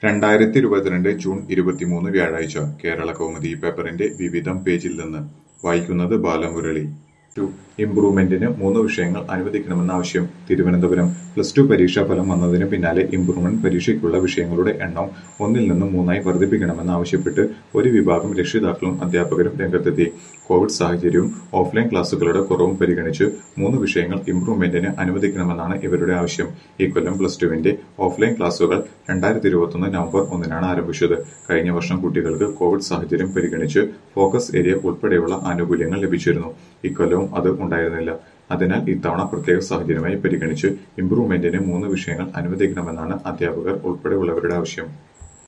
രണ്ടായിരത്തി ഇരുപത്തിരണ്ട് ജൂൺ ഇരുപത്തിമൂന്ന് വ്യാഴാഴ്ച കേരള കൗമുദി പേപ്പറിന്റെ വിവിധം പേജിൽ നിന്ന് വായിക്കുന്നത് ബാലമുരളി ടു ഇംപ്രൂവ്മെന്റിന് മൂന്ന് വിഷയങ്ങൾ അനുവദിക്കണമെന്ന ആവശ്യം തിരുവനന്തപുരം പ്ലസ് ടു പരീക്ഷാ ഫലം വന്നതിന് പിന്നാലെ ഇംപ്രൂവ്മെന്റ് പരീക്ഷയ്ക്കുള്ള വിഷയങ്ങളുടെ എണ്ണം ഒന്നിൽ നിന്നും മൂന്നായി വർദ്ധിപ്പിക്കണമെന്ന് ആവശ്യപ്പെട്ട് ഒരു വിഭാഗം രക്ഷിതാക്കളും അധ്യാപകരും രംഗത്തെത്തി കോവിഡ് സാഹചര്യവും ഓഫ്ലൈൻ ക്ലാസുകളുടെ കുറവും പരിഗണിച്ച് മൂന്ന് വിഷയങ്ങൾ ഇംപ്രൂവ്മെന്റിന് അനുവദിക്കണമെന്നാണ് ഇവരുടെ ആവശ്യം ഇക്കൊല്ലം പ്ലസ് ടുവിന്റെ ഓഫ്ലൈൻ ക്ലാസുകൾ രണ്ടായിരത്തി ഇരുപത്തൊന്ന് നവംബർ ഒന്നിനാണ് ആരംഭിച്ചത് കഴിഞ്ഞ വർഷം കുട്ടികൾക്ക് കോവിഡ് സാഹചര്യം പരിഗണിച്ച് ഫോക്കസ് ഏരിയ ഉൾപ്പെടെയുള്ള ആനുകൂല്യങ്ങൾ ലഭിച്ചിരുന്നു ഇക്കൊല്ലവും അത് ഉണ്ടായിരുന്നില്ല അതിനാൽ ഇത്തവണ പ്രത്യേക സാഹചര്യമായി പരിഗണിച്ച് ഇംപ്രൂവ്മെന്റിന് മൂന്ന് വിഷയങ്ങൾ അനുവദിക്കണമെന്നാണ് അധ്യാപകർ ഉൾപ്പെടെയുള്ളവരുടെ ആവശ്യം